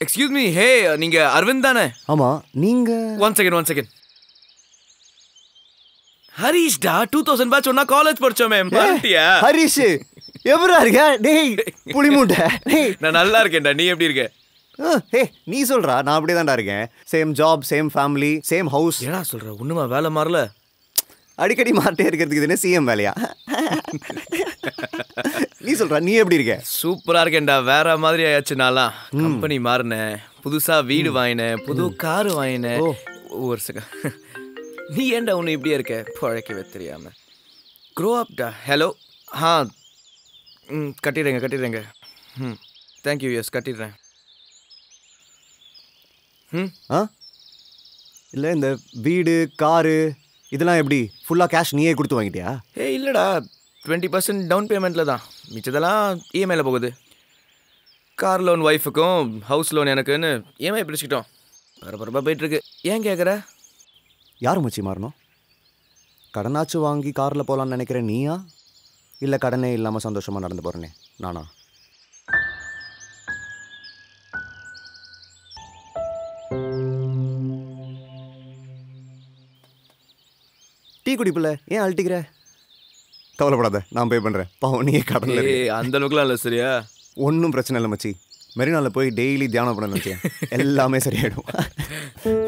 excuse me ஹே நீங்க அரவிந்த் தானே ஆமா நீங்க ஒன் செகண்ட் ஒன் செகண்ட் ஹரிஷ்டா டூ தௌசண்ட் பேட்ச் ஒன்னா காலேஜ் படிச்சோமே மறந்துட்டியா ஹரிஷ் எப்படா இருக்க டேய் புளி மூட்டை டேய் நான் நல்லா இருக்கேன்டா நீ எப்படி இருக்க அஹ், ஹே நீ சொல்றா நான் அப்படியே தான்டா இருக்கேன் same job same family same house ஏடா சொல்ற ஒண்ணுமா வேலை மாறல அடிக்கடி மாட்டே இருக்கிறதுக்கு இது என்ன சிஎம் வேலையா நீ சொல்றா நீ எப்படி இருக்க சூப்பரா இருக்கேன்டா வேற மாதிரி ஆயாச்சு நான்லாம் கம்பெனி மாறினேன் புதுசா வீடு வாங்கினேன் புது கார் வாங்கினேன் ஒரு செகண்ட் நீ ஏன்டா ஒன்று இப்படியே இருக்க பழைக்கவே தெரியாம க்ரோ அப்டா ஹலோ ஆ ம் கட்டிடுறேங்க கட்டிடுறேங்க ம் தேங்க்யூ எஸ் கட்டிடுறேன் ம் ஆ இல்லை இந்த வீடு காரு இதெல்லாம் எப்படி ஃபுல்லாக கேஷ் நீயே கொடுத்து வாங்கிட்டியா ஏ இல்லைடா டுவெண்ட்டி பர்சன்ட் டவுன் பேமெண்ட்டில் தான் மிச்சதெல்லாம் இஎம்ஐயில் போகுது கார் லோன் ஒய்ஃபுக்கும் ஹவுஸ் லோன் எனக்குன்னு இஎம்ஐ பிரிச்சுக்கிட்டோம் பரபரப்பாக போயிட்டுருக்கு ஏன் கேட்குற யார் மச்சி மாறணும் கடனாச்சும் வாங்கி காரில் போகலான்னு நினைக்கிறேன் நீயா இல்லை கடனே இல்லாமல் சந்தோஷமாக நடந்து போகிறேனே நானா டீ குடிப்பில்ல ஏன் அழட்டிக்கிற கவலைப்படாத நான் பே பண்ணுறேன் பாவம் நீயே கடனில் ஏ அந்த அளவுக்குலாம் இல்லை சரியா ஒன்றும் பிரச்சனை இல்லை மச்சி மெரினாவில் போய் டெய்லி தியானம் பண்ண நினச்சேன் எல்லாமே சரியாயிடும்